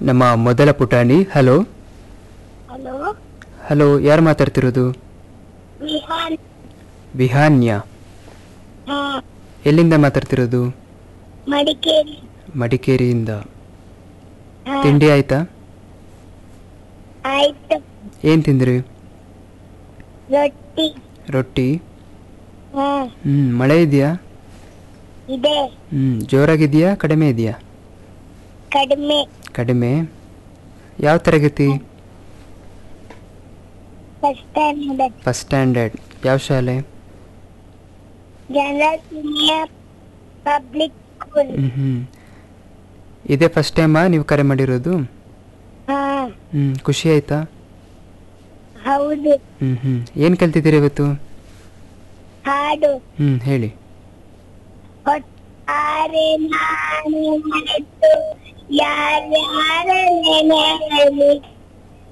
ನಮ್ಮ ಮೊದಲ ಪುಟಾಣಿ ಹಲೋ ಹಲೋ ಹಲೋ ಯಾರು ಮಾತಾಡ್ತಿರೋದು ವಿಹಾನ್ ವಿಹಾನ್ಯ ಹಾ ಎಲ್ಲಿಂದ ಮಾತಾಡ್ತಿರೋದು ಮಡಿಕೇರಿ ಮಡಿಕೇರಿಯಿಂದ ಹಾ, ತಿಂಡಿ ಆಯ್ತಾ ಆಯ್ತು ಏನು ತಿಂದ್ರಿ ರೊಟ್ಟಿ ರೊಟ್ಟಿ ಹಾ ಹ್ಞೂ ಮಳೆ ಇದೆಯಾ ಇದೆ ಹ್ಞೂ ಜೋರಾಗಿದೆಯಾ ಕಡಿಮೆ ಇದೆಯಾ ಕಡಿಮೆ ಕಡಿಮೆ ಯಾವ ತರಗತಿ ಫಸ್ಟ್ ಸ್ಟ್ಯಾಂಡರ್ಡ್ ಫಸ್ಟ್ ಸ್ಟ್ಯಾಂಡರ್ಡ್ ಯಾವ ಶಾಲೆ ಜನರಲ್ ಸೀನಿಯರ್ ಪಬ್ಲಿಕ್ ಸ್ಕೂಲ್ ಹ್ಞೂ ಹ್ಞೂ ಇದೇ ಫಸ್ಟ್ ಟೈಮಾ ನೀವು ಕರೆ ಮಾಡಿರೋದು ಹಾ ಹ್ಞೂ ಖುಷಿ ಆಯ್ತಾ ಹೌದು ಹ್ಞೂ ಹ್ಞೂ ಏನು ಕಲ್ತಿದ್ದೀರಿ ಇವತ್ತು ಹಾಡು ಹ್ಞೂ ಹೇಳಿ ಹೊತ್ತಾರೆ ನಾನು ಮರೆತು ಯಾರ್ಯಾರ ನೆನೆಯಲಿ